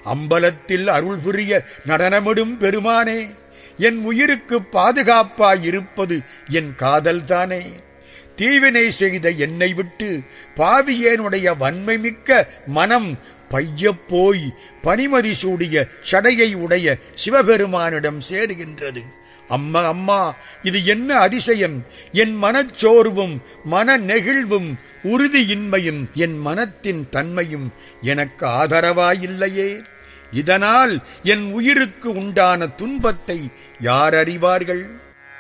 அம்பலத்தில் அருள் புரிய நடனமிடும் பெருமானே என் உயிருக்கு பாதுகாப்பாயிருப்பது என் காதல்தானே தீவினை செய்த என்னை விட்டு பாவியேனுடைய வன்மை மிக்க மனம் பையப் போய் பனிமதி சூடிய சடையை உடைய சிவபெருமானிடம் சேருகின்றது அம்மா அம்மா இது என்ன அதிசயம் என் மனச்சோர்வும் மன நெகிழ்வும் உறுதியின்மையும் என் மனத்தின் தன்மையும் எனக்கு ஆதரவாயில்லையே இதனால் என் உயிருக்கு உண்டான துன்பத்தை யார் அறிவார்கள்